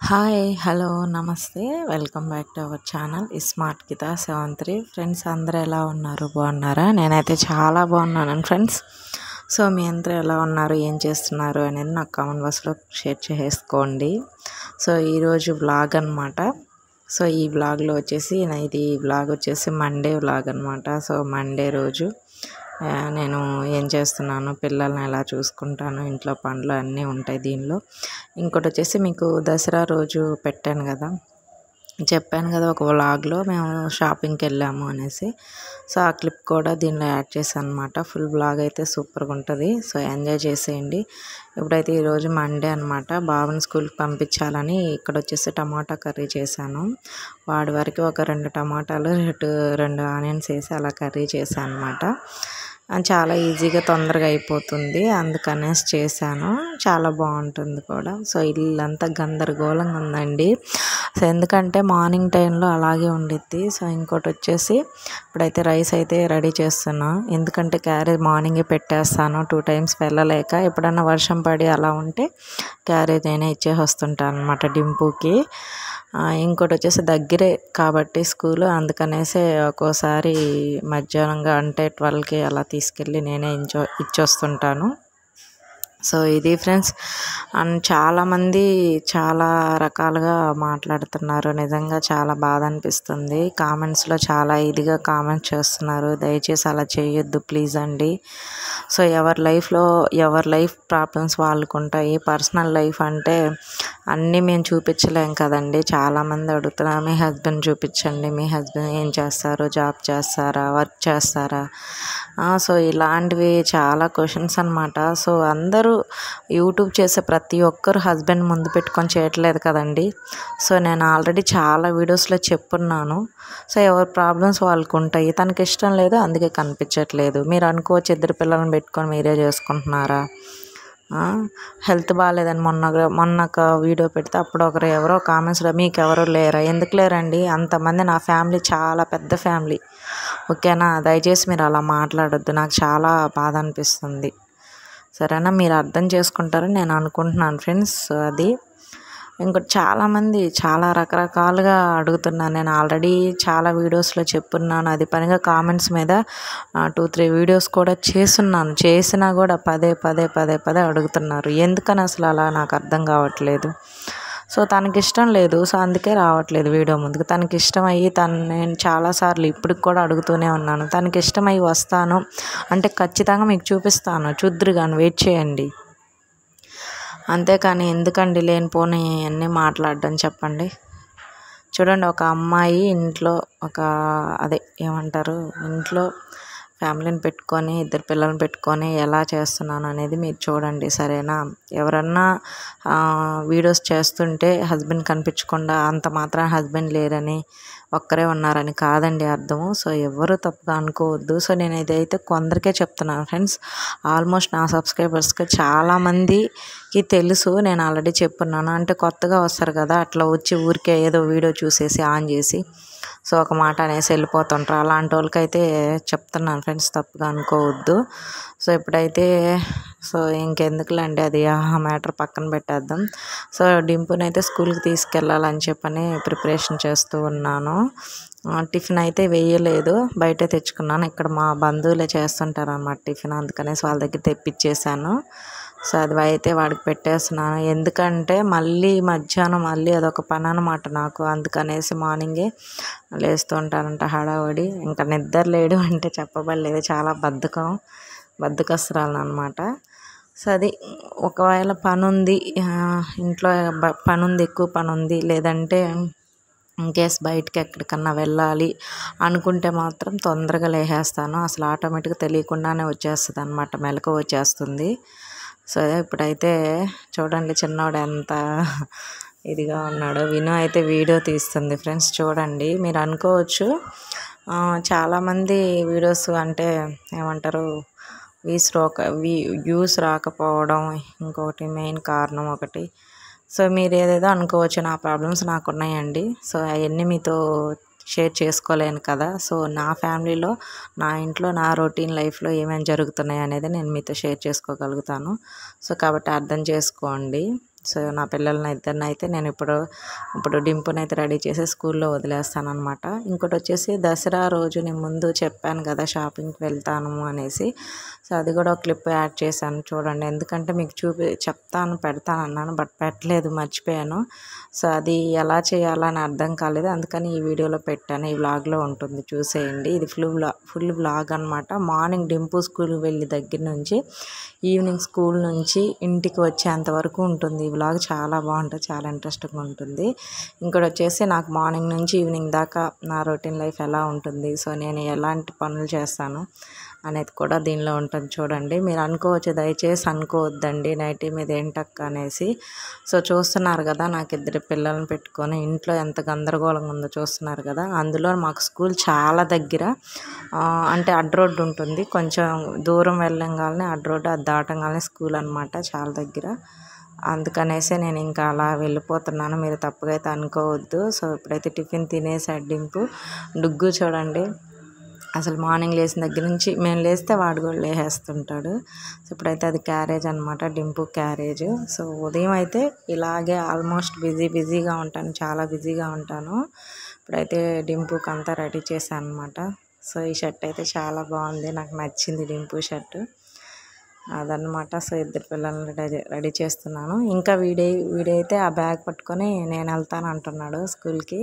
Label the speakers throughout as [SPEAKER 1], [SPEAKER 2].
[SPEAKER 1] hi hello నమస్తే welcome back to our channel smart Geetha seven three friends అందరూ ఎలా ఉన్నారు బాగున్నారా నేనైతే చాలా బాగున్నాను ఫ్రెండ్స్ సో మీ అందరూ ఎలా ఉన్నారు ఏం చేస్తున్నారు అనేది నాకు కామెంట్ బాక్స్లో షేర్ చేసుకోండి సో ఈరోజు వ్లాగ్ అనమాట సో ఈ వ్లాగ్లో వచ్చేసి నా ఇది వ్లాగ్ వచ్చేసి మండే వ్లాగ్ అనమాట సో మండే రోజు ఆ, నేను ఏం చేస్తున్నాను పిల్లల్ని ఎలా చూసుకుంటాను ఇంట్లో పనులు అన్నీ ఉంటాయి దీనిలో ఇంకోటి వచ్చేసి మీకు దసరా రోజు పెట్టాను కదా చెప్పాను కదా ఒక వ్లాగ్లో మేము షాపింగ్కి వెళ్ళాము అనేసి సో ఆ క్లిప్ కూడా దీనిలో యాడ్ చేశాను అనమాట ఫుల్ వ్లాగ్ అయితే సూపర్గా ఉంటుంది సో ఎంజాయ్ చేసేయండి ఇప్పుడైతే ఈరోజు మండే అనమాట బాబుని స్కూల్కి పంపించాలని ఇక్కడ వచ్చేసి టమాటా కర్రీ చేశాను వాడి వరకు ఒక రెండు టమాటాలు రెండు రెండు ఆనియన్స్ వేసి అలా కర్రీ చేశాను అనమాట చాలా ఈజీగా తొందరగా అయిపోతుంది అందుకనేసి చేశాను చాలా బాగుంటుంది కూడా సో ఇల్లంతా గందరగోళంగా ఉందండి సో ఎందుకంటే మార్నింగ్ టైంలో అలాగే ఉండిద్ది సో ఇంకోటి వచ్చేసి ఇప్పుడైతే రైస్ అయితే రెడీ చేస్తున్నా ఎందుకంటే క్యారేజ్ మార్నింగే పెట్టేస్తాను టూ టైమ్స్ వెళ్ళలేక ఎప్పుడన్నా వర్షం పడి అలా ఉంటే క్యారేజ్ నేనే ఇచ్చేసి వస్తుంటాను అనమాట డింపుకి ఆ, ఇంకోటి వచ్చేసి దగ్గరే కాబట్టి స్కూల్ అందుకనేసి ఒక్కోసారి మధ్యాహ్నంగా అంటే ట్వెల్వ్కి అలా తీసుకెళ్ళి నేనే ఇంచో ఇచ్చొస్తుంటాను సో ఇది ఫ్రెండ్స్ అండ్ చాలామంది చాలా రకాలుగా మాట్లాడుతున్నారు నిజంగా చాలా బాధ అనిపిస్తుంది కామెంట్స్లో చాలా ఇదిగా కామెంట్స్ చేస్తున్నారు దయచేసి అలా చేయొద్దు ప్లీజ్ అండి సో ఎవరి లైఫ్లో ఎవరి లైఫ్ ప్రాబ్లమ్స్ వాళ్ళకు ఉంటాయి పర్సనల్ లైఫ్ అంటే అన్నీ మేము చూపించలేం కదండి చాలామంది అడుగుతున్నారు మీ హస్బెండ్ చూపించండి మీ హస్బెండ్ ఏం చేస్తారు జాబ్ చేస్తారా వర్క్ చేస్తారా ఆ, సో ఇలాంటివి చాలా క్వశ్చన్స్ అనమాట సో అందరూ యూట్యూబ్ చేసే ప్రతి ఒక్కరు హస్బెండ్ ముందు పెట్టుకొని చేయట్లేదు కదండి సో నేను ఆల్రెడీ చాలా వీడియోస్లో చెప్పున్నాను సో ఎవరి ప్రాబ్లమ్స్ వాళ్ళకు ఉంటాయి తనకి ఇష్టం లేదు అందుకే కనిపించట్లేదు మీరు అనుకోవచ్చు ఇద్దరు పిల్లల్ని పెట్టుకొని మీరే చేసుకుంటున్నారా హెల్త్ బాగాలేదని మొన్న మొన్న ఒక వీడియో పెడితే అప్పుడు ఒకరు ఎవరో కామెంట్స్లో మీకు ఎవరు లేరా ఎందుకు లేరండి అంతమంది నా ఫ్యామిలీ చాలా పెద్ద ఫ్యామిలీ ఓకేనా దయచేసి మీరు అలా మాట్లాడొద్దు నాకు చాలా బాధ అనిపిస్తుంది సరేనా మీరు అర్థం చేసుకుంటారని నేను అనుకుంటున్నాను ఫ్రెండ్స్ అది ఇంకోటి చాలామంది చాలా రకరకాలుగా అడుగుతున్నాను నేను ఆల్రెడీ చాలా వీడియోస్లో చెప్పున్నాను అది పనిగా కామెంట్స్ మీద టూ త్రీ వీడియోస్ కూడా చేస్తున్నాను చేసినా కూడా పదే పదే పదే పదే అడుగుతున్నారు ఎందుకని అసలు అలా నాకు అర్థం కావట్లేదు సో తనకి ఇష్టం లేదు సో అందుకే రావట్లేదు వీడియో ముందుకు తనకి ఇష్టమయ్యి తను నేను చాలాసార్లు ఇప్పటికి కూడా అడుగుతూనే ఉన్నాను తనకి ఇష్టమయ్యి వస్తాను అంటే ఖచ్చితంగా మీకు చూపిస్తాను చూద్దరు కానీ వెయిట్ చేయండి అంతేకాని ఎందుకండి లేనిపోని అన్నీ మాట్లాడడం చెప్పండి చూడండి ఒక అమ్మాయి ఇంట్లో ఒక అదే ఏమంటారు ఇంట్లో ఫ్యామిలీని పెట్టుకొని ఇద్దరు పిల్లల్ని పెట్టుకొని ఎలా చేస్తున్నాను అనేది మీరు చూడండి సరేనా ఎవరన్నా ఆ, వీడియోస్ చేస్తుంటే హస్బెండ్ కనిపించకుండా అంత మాత్రం హస్బెండ్ లేరని ఒక్కరే ఉన్నారని కాదండి అర్థము సో ఎవరు తప్పుగా అనుకోవద్దు సో నేను ఇదైతే కొందరికే చెప్తున్నాను ఫ్రెండ్స్ ఆల్మోస్ట్ నా సబ్స్క్రైబర్స్కి చాలామందికి తెలుసు నేను ఆల్రెడీ చెప్పున్నాను అంటే కొత్తగా వస్తారు కదా అట్లా వచ్చి ఊరికే ఏదో వీడియో చూసేసి ఆన్ చేసి సో ఒక మాట అనేసి వెళ్ళిపోతుంటారు అలాంటి వాళ్ళకైతే చెప్తున్నాను ఫ్రెండ్స్ తప్పుగా అనుకోవద్దు సో ఇప్పుడైతే సో ఇంకెందుకులేండి అది ఆ మ్యాటర్ పక్కన పెట్టేద్దాం సో డింపుని అయితే స్కూల్కి తీసుకెళ్ళాలని చెప్పని ప్రిపరేషన్ చేస్తూ ఉన్నాను ఆ, టిఫిన్ అయితే వేయలేదు బయట తెచ్చుకున్నాను ఇక్కడ మా బంధువులే చేస్తుంటారు అన్నమాట టిఫిన్ అందుకనేసి వాళ్ళ దగ్గర తెప్పించేసాను సో అది అయితే వాడికి పెట్టేస్తున్నాను ఎందుకంటే మళ్ళీ మధ్యాహ్నం మళ్ళీ అదొక పని అనమాట నాకు అందుకనేసి మార్నింగే లేస్తూ ఉంటానంట హడావడి ఇంకా నిద్ర లేడు అంటే చెప్పబడలేదు చాలా బద్ధకం బద్ధకస్తురాలను అనమాట సో అది ఒకవేళ పని ఉంది ఆ, ఇంట్లో బ- పని ఉంది ఎక్కువ పని ఉంది లేదంటే ఇన్కేస్ బయటికి ఎక్కడికన్నా వెళ్ళాలి అనుకుంటే మాత్రం తొందరగా లేచేస్తాను అసలు ఆటోమేటిక్గా తెలియకుండానే వచ్చేస్తుంది అనమాట మెలకు వచ్చేస్తుంది సో ఇప్పుడైతే చూడండి చిన్నవాడు ఎంత ఇదిగా ఉన్నాడు విను అయితే వీడియో తీస్తుంది ఫ్రెండ్స్ చూడండి మీరు అనుకోవచ్చు ఆ, చాలామంది వీడియోస్ అంటే ఏమంటారు వీస్ రాక వీ వ్యూస్ రాకపోవడం ఇంకొకటి మెయిన్ కారణం ఒకటి సో మీరు ఏదేదో అనుకోవచ్చు నా ప్రాబ్లమ్స్ నాకు ఉన్నాయండి సో అవన్నీ మీతో షేర్ చేసుకోలేను కదా సో నా ఫ్యామిలీలో నా ఇంట్లో నా రొటీన్ లైఫ్లో ఏమేమి జరుగుతున్నాయి అనేది నేను మీతో షేర్ చేసుకోగలుగుతాను సో కాబట్టి అర్థం చేసుకోండి సో నా పిల్లల్ని ఇద్దరిని అయితే నేను ఇప్పుడు ఇప్పుడు డింపుని అయితే రెడీ చేసి స్కూల్లో వదిలేస్తాను అనమాట ఇంకోటి వచ్చేసి దసరా రోజు నేను ముందు చెప్పాను కదా షాపింగ్కి వెళ్తాను అనేసి సో అది కూడా ఒక క్లిప్ యాడ్ చేశాను చూడండి ఎందుకంటే మీకు చూపి చెప్తాను పెడతాను అన్నాను బట్ పెట్టలేదు మర్చిపోయాను సో అది ఎలా చేయాలని అర్థం కాలేదు అందుకని ఈ వీడియోలో పెట్టాను ఈ వ్లాగ్లో ఉంటుంది చూసేయండి ఇది ఫుల్ వ్లాగ్ ఫుల్ వ్లాగ్ అనమాట మార్నింగ్ డింపు స్కూల్కి వెళ్ళి దగ్గర నుంచి ఈవినింగ్ స్కూల్ నుంచి ఇంటికి వచ్చేంత వరకు ఉంటుంది ఈ వ్లాగ్ చాలా బాగుంటుంది చాలా ఇంట్రెస్టింగ్గా ఉంటుంది ఇంకోటి వచ్చేసి నాకు మార్నింగ్ నుంచి ఈవినింగ్ దాకా నా రొటీన్ లైఫ్ ఎలా ఉంటుంది సో నేను ఎలాంటి పనులు చేస్తాను అనేది కూడా దీనిలో ఉంటుంది చూడండి మీరు అనుకోవచ్చు దయచేసి అనుకోవద్దండి నైటీ మీద ఏంటక్క అనేసి సో చూస్తున్నారు కదా నాకు ఇద్దరు పిల్లల్ని పెట్టుకొని ఇంట్లో ఎంత గందరగోళంగా ఉందో చూస్తున్నారు కదా అందులో మాకు స్కూల్ చాలా దగ్గర ఆ, అంటే అడ్ రోడ్డు ఉంటుంది కొంచెం దూరం వెళ్ళంగానే అడ్ రోడ్డు అది దాటంగానే స్కూల్ అనమాట చాలా దగ్గర అందుకనేసి నేను ఇంకా అలా వెళ్ళిపోతున్నాను మీరు తప్పుగా అయితే అనుకోవద్దు సో ఇప్పుడైతే టిఫిన్ తినేసి అడ్డింపు డుగ్గు చూడండి అసలు మార్నింగ్ లేచిన దగ్గర నుంచి మేము లేస్తే వాడు కూడా లేచేస్తుంటాడు సో ఇప్పుడైతే అది క్యారేజ్ అనమాట డింపు క్యారేజ్ సో ఉదయం అయితే ఇలాగే ఆల్మోస్ట్ బిజీ బిజీగా ఉంటాను చాలా బిజీగా ఉంటాను ఇప్పుడైతే డింపుకి అంతా రెడీ చేశాను అనమాట సో ఈ షర్ట్ అయితే చాలా బాగుంది నాకు నచ్చింది డింపు షర్ట్ అదనమాట సో ఇద్దరు పిల్లల్ని రెడీ రెడీ చేస్తున్నాను ఇంకా వీడే వీడైతే ఆ బ్యాగ్ పట్టుకొని నేను వెళ్తాను అంటున్నాడు స్కూల్కి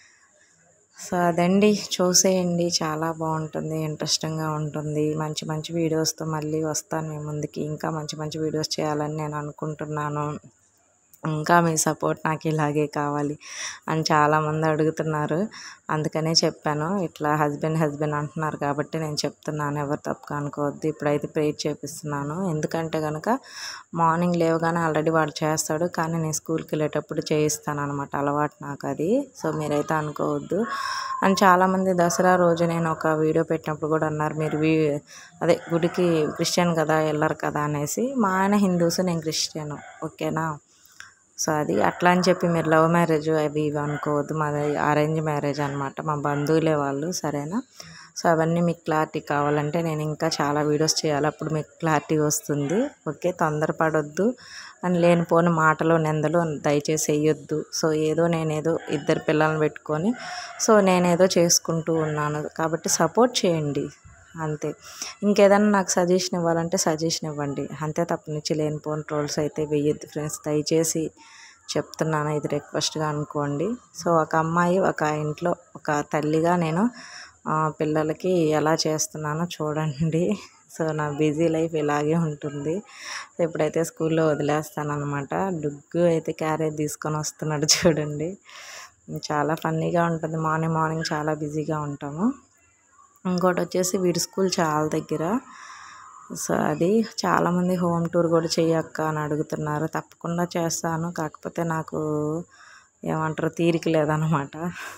[SPEAKER 1] సో అదండి చూసేయండి చాలా బాగుంటుంది ఇంట్రెస్టింగ్గా ఉంటుంది మంచి మంచి వీడియోస్తో మళ్ళీ వస్తాను మీ ముందుకి ఇంకా మంచి మంచి వీడియోస్ చేయాలని నేను అనుకుంటున్నాను ఇంకా మీ సపోర్ట్ నాకు ఇలాగే కావాలి అని చాలామంది అడుగుతున్నారు అందుకనే చెప్పాను ఇట్లా హస్బెండ్ హస్బెండ్ అంటున్నారు కాబట్టి నేను చెప్తున్నాను ఎవరు తప్పుగా అనుకోవద్దు ఇప్పుడైతే ప్రేర్ చేపిస్తున్నాను ఎందుకంటే కనుక మార్నింగ్ లేవగానే ఆల్రెడీ వాడు చేస్తాడు కానీ నేను స్కూల్కి వెళ్ళేటప్పుడు చేయిస్తాను అనమాట అలవాటు నాకు అది సో మీరైతే అనుకోవద్దు అండ్ చాలామంది దసరా రోజు నేను ఒక వీడియో పెట్టినప్పుడు కూడా అన్నారు మీరు వీ అదే గుడికి క్రిస్టియన్ కదా వెళ్ళరు కదా అనేసి మా ఆయన హిందూస్ నేను క్రిస్టియన్ ఓకేనా సో అది అట్లా అని చెప్పి మీరు లవ్ మ్యారేజ్ అవి ఇవి అనుకోవద్దు మాది అరేంజ్ మ్యారేజ్ అనమాట మా బంధువులే వాళ్ళు సరేనా సో అవన్నీ మీకు క్లారిటీ కావాలంటే నేను ఇంకా చాలా వీడియోస్ చేయాలి అప్పుడు మీకు క్లారిటీ వస్తుంది ఓకే తొందరపడొద్దు అని లేనిపోని మాటలు నిందలు దయచేసి వేయొద్దు సో ఏదో నేనేదో ఇద్దరు పిల్లల్ని పెట్టుకొని సో నేనేదో చేసుకుంటూ ఉన్నాను కాబట్టి సపోర్ట్ చేయండి అంతే ఇంకేదైనా నాకు సజెషన్ ఇవ్వాలంటే సజెషన్ ఇవ్వండి అంతే తప్పనిచ్చి లేనిపోని ట్రోల్స్ అయితే వెయ్యొద్దు ఫ్రెండ్స్ దయచేసి చెప్తున్నాను ఇది రిక్వెస్ట్గా అనుకోండి సో ఒక అమ్మాయి ఒక ఇంట్లో ఒక తల్లిగా నేను ఆ, పిల్లలకి ఎలా చేస్తున్నానో చూడండి సో నా బిజీ లైఫ్ ఇలాగే ఉంటుంది సో ఇప్పుడైతే స్కూల్లో వదిలేస్తాను అనమాట డుగ్గు అయితే క్యారేజ్ తీసుకొని వస్తున్నాడు చూడండి చాలా ఫన్నీగా ఉంటుంది మార్నింగ్ మార్నింగ్ చాలా బిజీగా ఉంటాము ఇంకోటి వచ్చేసి వీడి స్కూల్ చాలా దగ్గర సో అది చాలామంది హోమ్ టూర్ కూడా చెయ్యక్క అని అడుగుతున్నారు తప్పకుండా చేస్తాను కాకపోతే నాకు ఏమంటారు తీరిక లేదనమాట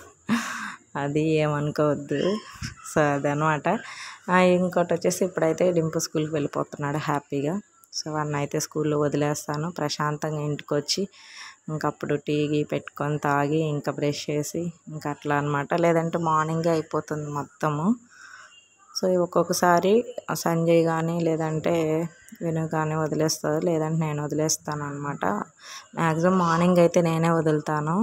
[SPEAKER 1] అది ఏమనుకోవద్దు సో అదనమాట ఆ, ఇంకోటి వచ్చేసి ఇప్పుడైతే డింపు స్కూల్కి వెళ్ళిపోతున్నాడు హ్యాపీగా సో వాడిని అయితే స్కూల్లో వదిలేస్తాను ప్రశాంతంగా ఇంటికి వచ్చి ఇంకా అప్పుడు టీ గీ పెట్టుకొని తాగి ఇంకా బ్రష్ చేసి ఇంకా అట్లా అనమాట లేదంటే మార్నింగే అయిపోతుంది మొత్తము సో ఒక్కొక్కసారి సంజయ్ కానీ లేదంటే విను కానీ వదిలేస్తుంది లేదంటే నేను వదిలేస్తాను అనమాట మ్యాక్సిమం మార్నింగ్ అయితే నేనే వదులుతాను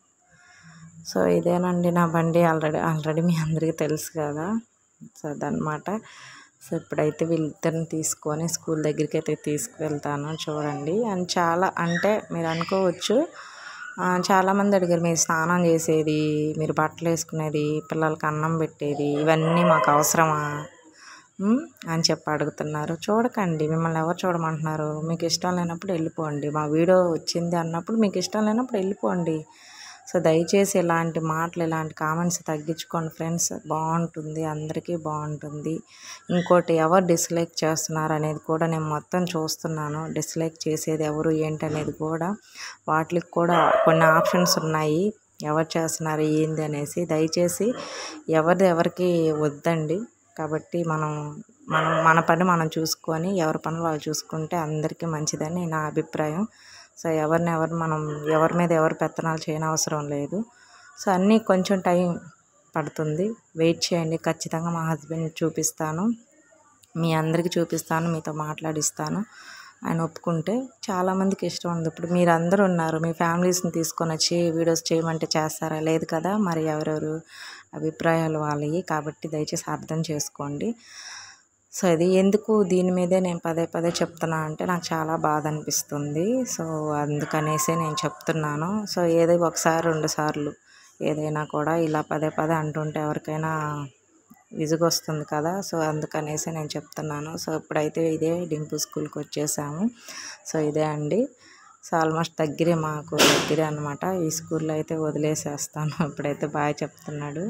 [SPEAKER 1] సో ఇదేనండి నా బండి ఆల్రెడీ ఆల్రెడీ మీ అందరికీ తెలుసు కదా సో అదనమాట సో ఇప్పుడైతే వీళ్ళిద్దరిని తీసుకొని స్కూల్ దగ్గరికి అయితే తీసుకువెళ్తాను చూడండి అండ్ చాలా అంటే మీరు అనుకోవచ్చు ఆ, చాలామంది అడిగారు మీరు స్నానం చేసేది మీరు బట్టలు వేసుకునేది పిల్లలకి అన్నం పెట్టేది ఇవన్నీ మాకు అవసరమా ఉమ్, అని చెప్పి అడుగుతున్నారు చూడకండి మిమ్మల్ని ఎవరు చూడమంటున్నారు మీకు ఇష్టం లేనప్పుడు వెళ్ళిపోండి మా వీడియో వచ్చింది అన్నప్పుడు మీకు ఇష్టం లేనప్పుడు వెళ్ళిపోండి సో దయచేసి ఇలాంటి మాటలు ఇలాంటి కామెంట్స్ తగ్గించుకోండి ఫ్రెండ్స్ బాగుంటుంది అందరికీ బాగుంటుంది ఇంకోటి ఎవరు డిస్లైక్ చేస్తున్నారు అనేది కూడా నేను మొత్తం చూస్తున్నాను డిస్లైక్ చేసేది ఎవరు ఏంటి అనేది కూడా వాటికి కూడా కొన్ని ఆప్షన్స్ ఉన్నాయి ఎవరు చేస్తున్నారు ఏంది అనేసి దయచేసి ఎవరిది ఎవరికి వద్దండి కాబట్టి మనం మనం మన పని మనం చూసుకొని ఎవరి పని వాళ్ళు చూసుకుంటే అందరికీ మంచిదని నా అభిప్రాయం సో ఎవరిని ఎవరు మనం ఎవరి మీద ఎవరు పెత్తనాలు చేయని అవసరం లేదు సో అన్నీ కొంచెం టైం పడుతుంది వెయిట్ చేయండి ఖచ్చితంగా మా హస్బెండ్ చూపిస్తాను మీ అందరికీ చూపిస్తాను మీతో మాట్లాడిస్తాను ఆయన ఒప్పుకుంటే చాలామందికి ఇష్టం ఉంది ఇప్పుడు మీరు అందరూ ఉన్నారు మీ ఫ్యామిలీస్ని తీసుకొని వచ్చి వీడియోస్ చేయమంటే చేస్తారా లేదు కదా మరి ఎవరెవరు అభిప్రాయాలు వాళ్ళవి కాబట్టి దయచేసి అర్థం చేసుకోండి సో ఇది ఎందుకు దీని మీదే నేను పదే పదే చెప్తున్నా అంటే నాకు చాలా బాధ అనిపిస్తుంది సో అందుకనేసే నేను చెప్తున్నాను సో ఏదో ఒకసారి రెండు సార్లు ఏదైనా కూడా ఇలా పదే పదే అంటుంటే ఎవరికైనా విసుగు వస్తుంది కదా సో అందుకనేసి నేను చెప్తున్నాను సో ఇప్పుడైతే ఇదే డింపు స్కూల్కి వచ్చేసాము సో ఇదే అండి సో ఆల్మోస్ట్ దగ్గరే మాకు దగ్గరే అనమాట ఈ స్కూల్లో అయితే వదిలేసేస్తాను ఇప్పుడైతే బాగా చెప్తున్నాడు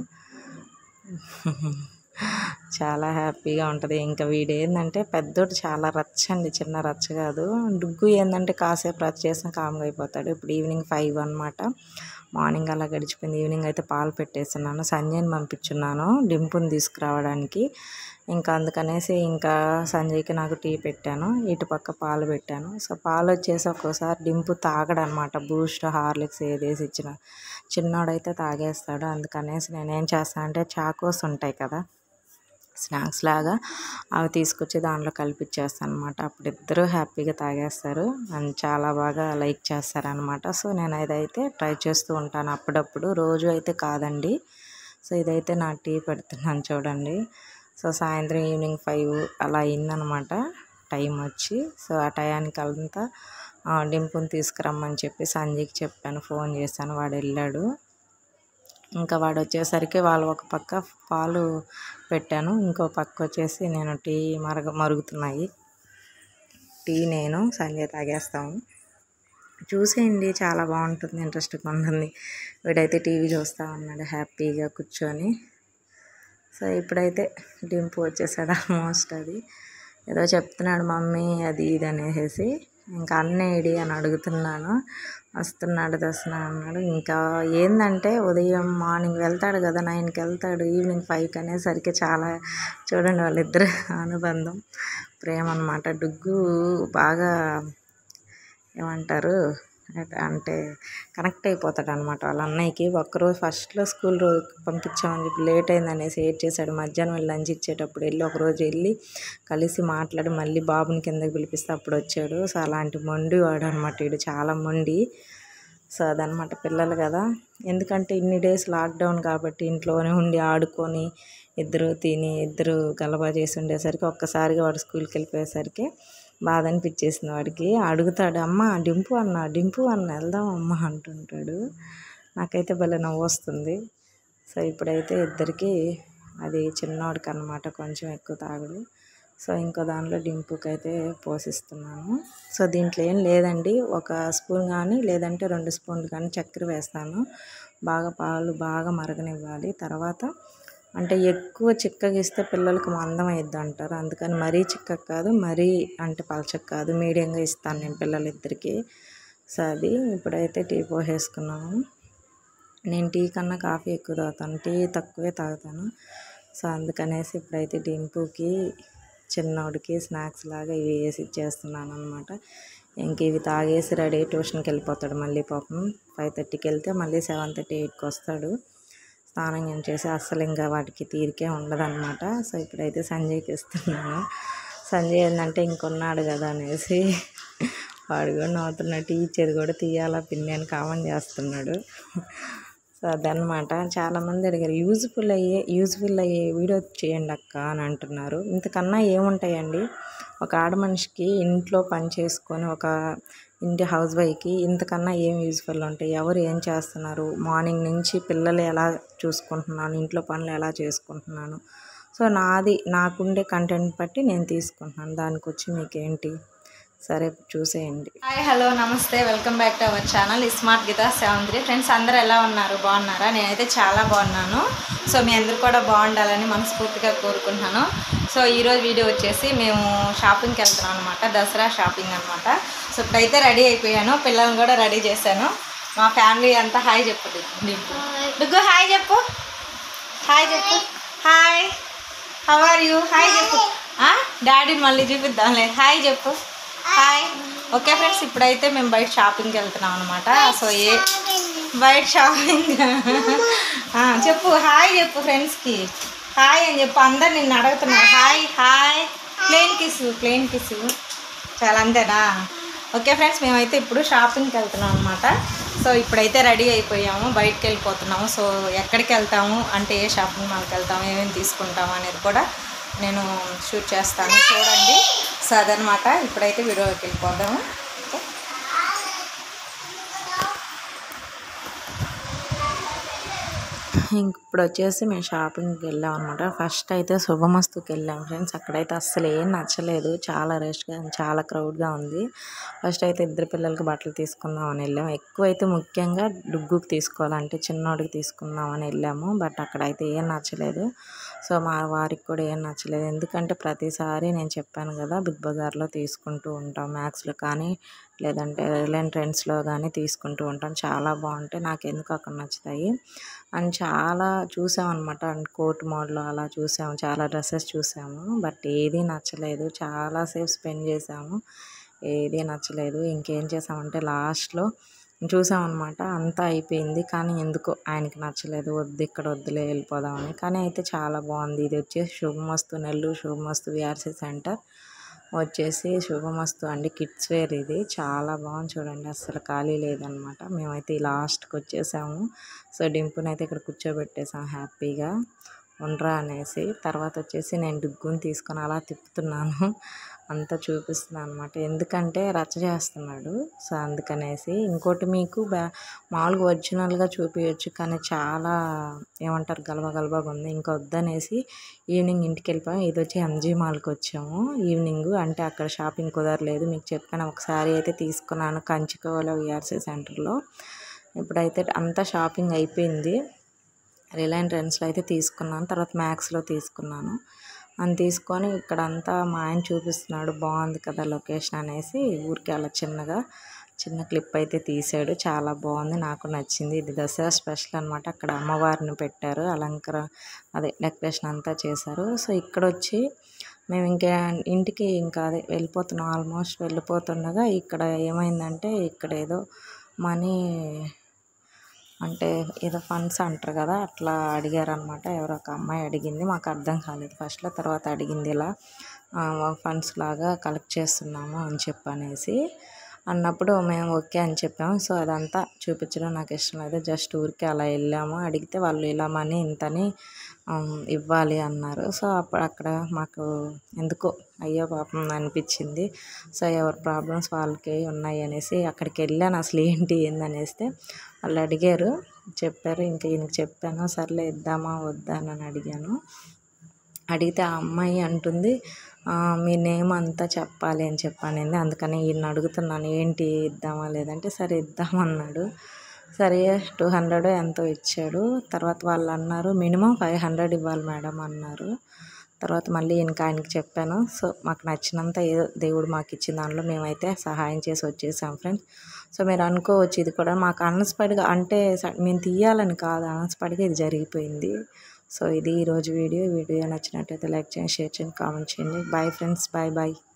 [SPEAKER 1] చాలా హ్యాపీగా ఉంటుంది ఇంకా వీడు ఏంటంటే పెద్దోడు చాలా రచ్చ అండి చిన్న రచ్చ కాదు డుగ్గు ఏంటంటే కాసేపు రచ్చ చేసిన కామ్గా అయిపోతాడు ఇప్పుడు ఈవినింగ్ ఫైవ్ అనమాట మార్నింగ్ అలా గడిచిపోయింది ఈవినింగ్ అయితే పాలు పెట్టేస్తున్నాను సంజయ్ని పంపించున్నాను డింపుని తీసుకురావడానికి ఇంకా అందుకనేసి ఇంకా సంజయ్కి నాకు టీ పెట్టాను ఇటు పక్క పాలు పెట్టాను సో పాలు వచ్చేసి ఒక్కోసారి డింపు తాగడనమాట బూస్ట్ హార్లిక్స్ ఏదేసి ఇచ్చిన చిన్నోడైతే తాగేస్తాడు అందుకనేసి నేనేం చేస్తాను అంటే చాకోస్ ఉంటాయి కదా స్నాక్స్ లాగా అవి తీసుకొచ్చి దాంట్లో కలిపిచ్చేస్తాను అనమాట అప్పుడు ఇద్దరు హ్యాపీగా తాగేస్తారు అండ్ చాలా బాగా లైక్ చేస్తారనమాట సో నేను ఇదైతే ట్రై చేస్తూ ఉంటాను అప్పుడప్పుడు రోజు అయితే కాదండి సో ఇదైతే నా టీ పెడుతున్నాను చూడండి సో సాయంత్రం ఈవినింగ్ ఫైవ్ అలా అయిందనమాట టైం వచ్చి సో ఆ టయానికి అంతా డింపుని తీసుకురమ్మని చెప్పి సంజయ్కి చెప్పాను ఫోన్ చేశాను వాడు వెళ్ళాడు ఇంకా వాడు వచ్చేసరికి వాళ్ళు ఒక పక్క పాలు పెట్టాను ఇంకో పక్క వచ్చేసి నేను టీ మరగ మరుగుతున్నాయి టీ నేను సంజయ్ తాగేస్తాము చూసేయండి చాలా బాగుంటుంది ఇంట్రెస్ట్గా ఉంటుంది వీడైతే టీవీ చూస్తూ ఉన్నాడు హ్యాపీగా కూర్చొని సో ఇప్పుడైతే డింపు వచ్చేసాడు ఆల్మోస్ట్ అది ఏదో చెప్తున్నాడు మమ్మీ అది ఇది అనేసి ఇంకా అన్నేడి అని అడుగుతున్నాను వస్తున్నాడు వస్తున్నాడు అన్నాడు ఇంకా ఏంటంటే ఉదయం మార్నింగ్ వెళ్తాడు కదా నైన్కి వెళ్తాడు ఈవినింగ్ ఫైవ్కి అనేసరికి చాలా చూడండి వాళ్ళిద్దరు అనుబంధం ప్రేమ అనమాట డుగ్గు బాగా ఏమంటారు అంటే కనెక్ట్ అయిపోతాడు అనమాట వాళ్ళ అన్నయ్యకి ఒక్కరోజు ఫస్ట్లో స్కూల్ రోజు పంపించామని చెప్పి లేట్ అయిందనేసి ఏడ్ చేశాడు మధ్యాహ్నం వెళ్ళి లంచ్ ఇచ్చేటప్పుడు వెళ్ళి ఒకరోజు వెళ్ళి కలిసి మాట్లాడి మళ్ళీ బాబుని కిందకి పిలిపిస్తే అప్పుడు వచ్చాడు సో అలాంటి మొండి వాడు అనమాట వీడు చాలా మొండి సో అదనమాట పిల్లలు కదా ఎందుకంటే ఇన్ని డేస్ లాక్డౌన్ కాబట్టి ఇంట్లోనే ఉండి ఆడుకొని ఇద్దరు తిని ఇద్దరు గలబా చేసి ఉండేసరికి ఒక్కసారిగా వాడు స్కూల్కి వెళ్ళిపోయేసరికి బాధ అనిపించేసింది వాడికి అడుగుతాడు అమ్మ డింపు అన్న డింపు అన్న వెళ్దాం అమ్మ అంటుంటాడు నాకైతే భలే నవ్వు వస్తుంది సో ఇప్పుడైతే ఇద్దరికి అది చిన్నవాడికి అనమాట కొంచెం ఎక్కువ తాగుడు సో ఇంకో దానిలో డింపుకి అయితే పోషిస్తున్నాను సో దీంట్లో ఏం లేదండి ఒక స్పూన్ కానీ లేదంటే రెండు స్పూన్లు కానీ చక్కెర వేస్తాను బాగా పాలు బాగా మరగనివ్వాలి తర్వాత అంటే ఎక్కువ చిక్కగా ఇస్తే పిల్లలకు మందం అయ్యిద్ది అంటారు అందుకని మరీ చిక్కగా కాదు మరీ అంటే పలచక్క కాదు మీడియంగా ఇస్తాను నేను పిల్లలిద్దరికి సో అది ఇప్పుడైతే టీ పోసేసుకున్నాము నేను టీ కన్నా కాఫీ ఎక్కువ తాగుతాను టీ తక్కువే తాగుతాను సో అందుకనేసి ఇప్పుడైతే డింపుకి చిన్నోడికి స్నాక్స్ లాగా ఇవి వేసి ఇచ్చేస్తున్నాను అనమాట ఇంక ఇవి తాగేసి రెడీ ట్యూషన్కి వెళ్ళిపోతాడు మళ్ళీ పాపం ఫైవ్ థర్టీకి వెళ్తే మళ్ళీ సెవెన్ థర్టీ ఎయిట్కి వస్తాడు స్నానం ఏం చేసి అస్సలు ఇంకా వాటికి తీరికే ఉండదన్నమాట సో ఇప్పుడైతే సంజయ్కి ఇస్తున్నాను సంజయ్ ఏంటంటే ఇంకొన్నాడు కదా అనేసి వాడు కూడా నవ్వుతున్నాడు టీచర్ కూడా తీయాలా పిన్ని అని కామెంట్ చేస్తున్నాడు సో అదనమాట చాలామంది అడిగారు యూజ్ఫుల్ అయ్యే యూజ్ఫుల్ అయ్యే వీడియో చేయండి అక్క అని అంటున్నారు ఇంతకన్నా ఏముంటాయండి ఒక ఆడ మనిషికి ఇంట్లో పని చేసుకొని ఒక ఇంటి హౌస్ వైఫ్కి ఇంతకన్నా ఏం యూజ్ఫుల్ ఉంటాయి ఎవరు ఏం చేస్తున్నారు మార్నింగ్ నుంచి పిల్లలు ఎలా చూసుకుంటున్నాను ఇంట్లో పనులు ఎలా చేసుకుంటున్నాను సో నాది నాకుండే కంటెంట్ బట్టి నేను తీసుకుంటున్నాను దానికి వచ్చి మీకేంటి సరే చూసేయండి
[SPEAKER 2] హాయ్ హలో నమస్తే welcome back to our channel smart Geetha seven three friends అందరూ ఎలా ఉన్నారు బాగున్నారా నేనైతే చాలా బాగున్నాను సో మీ అందరు కూడా బాగుండాలని మనస్ఫూర్తిగా కోరుకుంటున్నాను సో ఈరోజు వీడియో వచ్చేసి మేము షాపింగ్కి వెళ్తున్నాం అనమాట దసరా షాపింగ్ అనమాట సో ఇప్పుడైతే రెడీ అయిపోయాను పిల్లల్ని కూడా రెడీ చేశాను మా ఫ్యామిలీ అంతా హాయ్ చెప్పు డింపు డుగ్గు హాయ్ చెప్పు హాయ్ చెప్పు hi how are you hi చెప్పు డాడీని మళ్ళీ చూపిద్దాంలే హాయ్ చెప్పు హాయ్ ఓకే ఫ్రెండ్స్ ఇప్పుడైతే మేము బయట షాపింగ్కి వెళ్తున్నాం అనమాట సో ఏ బయట షాపింగ్ చెప్పు హాయ్ చెప్పు ఫ్రెండ్స్కి హాయ్ అని చెప్పు అందరు నిన్ను అడుగుతున్నారు hi hi plane kiss plane kiss చాలా అంతేనా ఓకే ఫ్రెండ్స్ మేమైతే ఇప్పుడు షాపింగ్కి వెళ్తున్నాం అనమాట సో ఇప్పుడైతే రెడీ అయిపోయాము బయటకు వెళ్ళిపోతున్నాము సో ఎక్కడికి వెళ్తాము అంటే ఏ షాపింగ్ మాల్కి వెళ్తాము ఏమేమి తీసుకుంటాము అనేది కూడా నేను షూట్ చేస్తాను చూడండి సో అదనమాట ఇప్పుడైతే వీడియోకి వెళ్ళిపోదాము ఓకే
[SPEAKER 1] ఇంక ఇప్పుడు వచ్చేసి మేము షాపింగ్కి వెళ్ళాం అనమాట ఫస్ట్ అయితే శుభమస్తుకి వెళ్ళాం ఫ్రెండ్స్ అక్కడైతే అస్సలు ఏం నచ్చలేదు చాలా రష్గా చాలా క్రౌడ్గా ఉంది ఫస్ట్ అయితే ఇద్దరు పిల్లలకి బట్టలు తీసుకుందామని వెళ్ళాము ఎక్కువ అయితే ముఖ్యంగా డుగ్గుకి తీసుకోవాలంటే చిన్నోడికి తీసుకుందామని వెళ్ళాము బట్ అక్కడైతే ఏం నచ్చలేదు సో మా వారికి కూడా ఏం నచ్చలేదు ఎందుకంటే ప్రతిసారి నేను చెప్పాను కదా బిగ్ బజార్లో తీసుకుంటూ ఉంటాం మ్యాక్స్లో కానీ లేదంటే రిలయన్స్ ట్రెండ్స్లో కానీ తీసుకుంటూ ఉంటాం చాలా బాగుంటాయి నాకు ఎందుకు అక్కడ నచ్చుతాయి అండ్ చాలా చూసామన్నమాట అండ్ కోట్ మోడల్ అలా చూసాము చాలా డ్రెస్సెస్ చూసాము బట్ ఏది నచ్చలేదు చాలాసేపు స్పెండ్ చేసాము ఏది నచ్చలేదు ఇంకేం చేసామంటే లాస్ట్లో చూసామన్నమాట అంతా అయిపోయింది కానీ ఎందుకో ఆయనకి నచ్చలేదు వద్దు ఇక్కడ వద్దులే వెళ్ళిపోదామని కానీ అయితే చాలా బాగుంది ఇది వచ్చేసి శుభమస్తు నెల్లూరు శుభమస్తు విఆర్సీ సెంటర్ వచ్చేసి శుభమస్తు అండి కిడ్స్ వేర్ ఇది చాలా బాగుంది చూడండి అస్సలు ఖాళీ లేదనమాట మేమైతే లాస్ట్కి వచ్చేసాము సో డింపుని అయితే ఇక్కడ కూర్చోబెట్టేసాం హ్యాపీగా ఉండరా అనేసి తర్వాత వచ్చేసి నేను డుగ్గుని తీసుకొని అలా తిప్పుతున్నాను అంతా చూపిస్తున్నాను అనమాట ఎందుకంటే రచ్చ చేస్తున్నాడు సో అందుకనేసి ఇంకోటి మీకు బ్యా మామూలుగా ఒరిజినల్గా చూపించచ్చు కానీ చాలా ఏమంటారు గలబా గలబాగా ఉంది ఇంకా వద్దనేసి ఈవినింగ్ ఇంటికి వెళ్ళిపోయాం ఇది వచ్చి ఎంజీ మాల్కి వచ్చాము ఈవినింగ్ అంటే అక్కడ షాపింగ్ కుదరలేదు మీకు చెప్పాను ఒకసారి అయితే తీసుకున్నాను కంచికోవల విఆర్సీ సెంటర్లో ఇప్పుడైతే అంతా షాపింగ్ అయిపోయింది రిలయన్స్ ట్రెండ్స్లో అయితే తీసుకున్నాను తర్వాత మ్యాక్స్లో తీసుకున్నాను అని తీసుకొని ఇక్కడ అంతా మా ఆయన చూపిస్తున్నాడు బాగుంది కదా లొకేషన్ అనేసి ఊరికి అలా చిన్నగా చిన్న క్లిప్ అయితే తీసాడు చాలా బాగుంది నాకు నచ్చింది ఇది దసరా స్పెషల్ అనమాట అక్కడ అమ్మవారిని పెట్టారు అలంకర అదే డెకరేషన్ అంతా చేశారు సో ఇక్కడ వచ్చి మేము ఇంకా ఇంటికి ఇంకా అదే వెళ్ళిపోతున్నాం ఆల్మోస్ట్ వెళ్ళిపోతుండగా ఇక్కడ ఏమైందంటే ఇక్కడ ఏదో మనీ అంటే ఏదో ఫండ్స్ అంటారు కదా అట్లా అడిగారనమాట ఎవరో ఒక అమ్మాయి అడిగింది మాకు అర్థం కాలేదు ఫస్ట్లో తర్వాత అడిగింది ఇలా ఫండ్స్ లాగా కలెక్ట్ చేస్తున్నాము అని చెప్పనేసి అన్నప్పుడు మేము ఓకే అని చెప్పాము సో అదంతా చూపించడం నాకు ఇష్టం లేదు జస్ట్ ఊరికే అలా వెళ్ళాము అడిగితే వాళ్ళు ఇలా మనీ ఇంతని ఇవ్వాలి అన్నారు సో అప్పుడు అక్కడ మాకు ఎందుకో అయ్యో పాపం అనిపించింది సో ఎవరి ప్రాబ్లమ్స్ వాళ్ళకి ఉన్నాయి అనేసి అక్కడికి వెళ్ళాను అసలు ఏంటి ఏందనేస్తే వాళ్ళు అడిగారు చెప్పారు ఇంకా ఈయనకి చెప్పాను సర్లే ఇద్దామా వద్దా అని అడిగాను అడిగితే ఆ అమ్మాయి అంటుంది మీ నేమ్ అంతా చెప్పాలి అని చెప్పానండి అందుకని ఈయన అడుగుతున్నాను ఏంటి ఇద్దామా లేదంటే సరే ఇద్దామన్నాడు సరే టూ హండ్రెడ్ ఎంతో ఇచ్చాడు తర్వాత వాళ్ళు అన్నారు మినిమం ఫైవ్ హండ్రెడ్ ఇవ్వాలి మేడం అన్నారు తర్వాత మళ్ళీ ఇంకా ఆయనకి చెప్పాను సో మాకు నచ్చినంత ఏదో దేవుడు మాకు ఇచ్చిన దానిలో మేమైతే సహాయం చేసి వచ్చేసాం ఫ్రెండ్స్ సో మీరు అనుకోవచ్చు ఇది కూడా మాకు అన్స్పైడ్గా అంటే మేము తీయాలని కాదు అన్స్పైడ్గా ఇది జరిగిపోయింది సో ఇది ఈరోజు వీడియో వీడియో నచ్చినట్టయితే లైక్ చేయండి షేర్ చేయండి కామెంట్ చేయండి బాయ్ ఫ్రెండ్స్ బాయ్ బాయ్